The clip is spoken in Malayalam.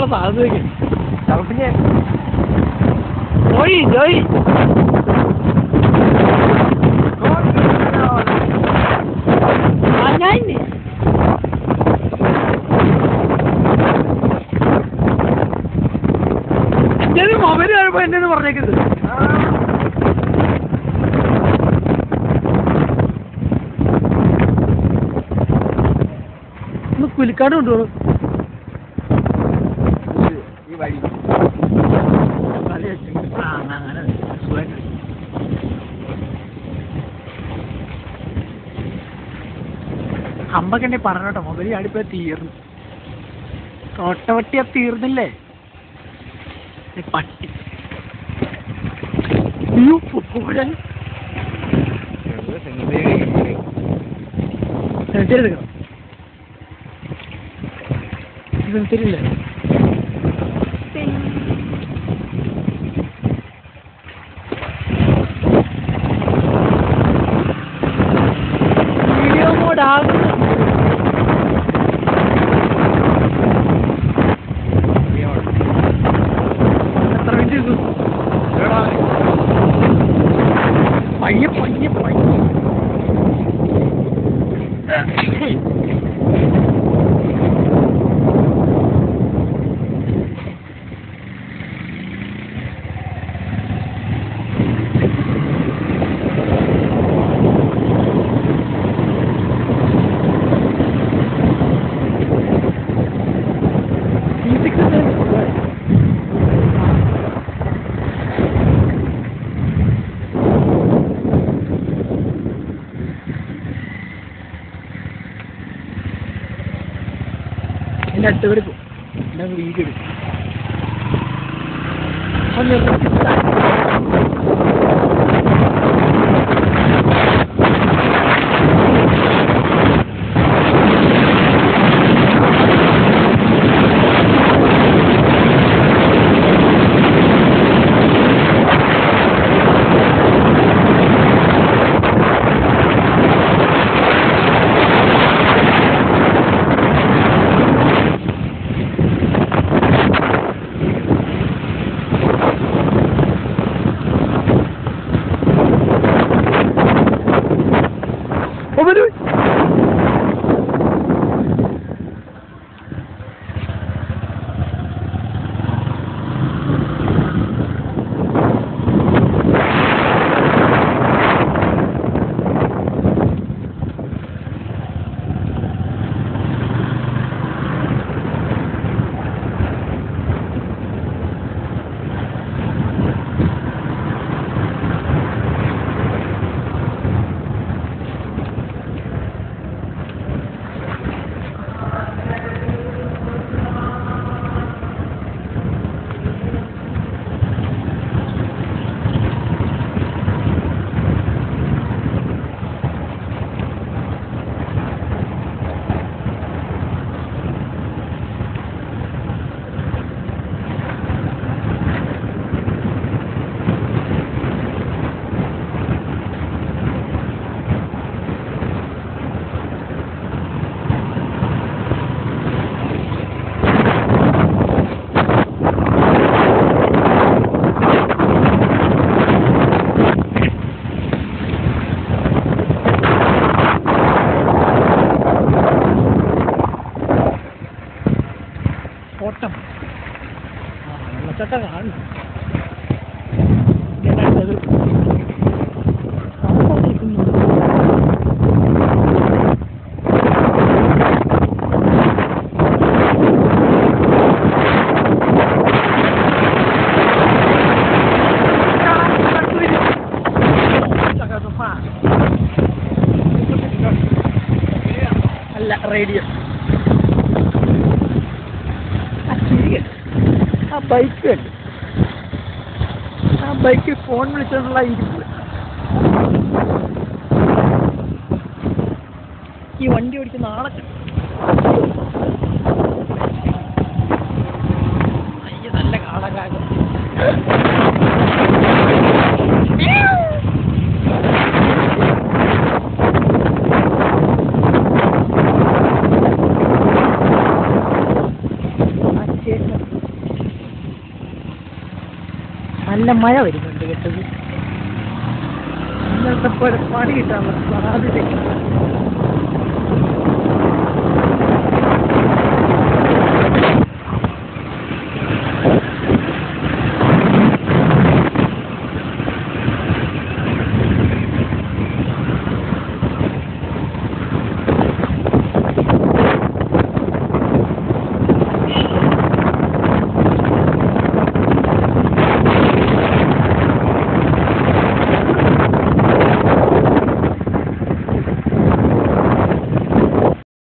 ഭാഗത്തേക്ക് ചവിട്ടിഞ്ഞ് ജോയി ജോയി ആ, ഞാൻ ഇല്ലേ? എന്റെ മൊബൈൽ കാണുമ്പോ എന്നെ പറഞ്ഞേക്കുന്നത് ഒന്ന് പുലിക്കാട് കൊണ്ടുപോകണം ഈ വഴി അമ്പൊക്കെ എന്നെ പറഞ്ഞോട്ടോ മൊബൈൽ ചാടിപ്പോ തീർന്നു തോട്ടവട്ടിയാ തീർന്നില്ലേ ഏ, പട്ടി അയ്യോ, പോരാൻ. സെമിത്തേരി എടുക്കണം സെമിത്തേരി ഇല്ലേ വീഡിയോ മോഡ് ആകുന്നു എത്ര മിനിറ്റ് എടുക്കും പയ്യെ പയ്യെ പയ്യെ Music is എന്റെ അടുത്തവര് പോകും എന്നെ വീഡിയോ എടുക്കും ഒന്ന് ഓ, വരൂ. ഓട്ടം ആ വെള്ളച്ചാട്ടം കാണുന്നു എന്റെ അടുത്തത് സംഭവം നിൽക്കുന്നു. അല്ല റേഡിയോ ആ ചിരി കേട്ടോ. ആ ബൈക്ക് കണ്ടു ആ ബൈക്കിൽ ഫോൺ വിളിച്ചോണ്ടുള്ള ഇരിപ്പ് ഈ വണ്ടി ഓടിച്ച് നാളെ അയ്യ നല്ല കാളകാകം ആ ചേട്ടൻ നല്ല മഴ വരുന്നുണ്ട് കേട്ടത് ഇന്നത്തെ പോലെ പണി കിട്ടാനുള്ള സാധ്യത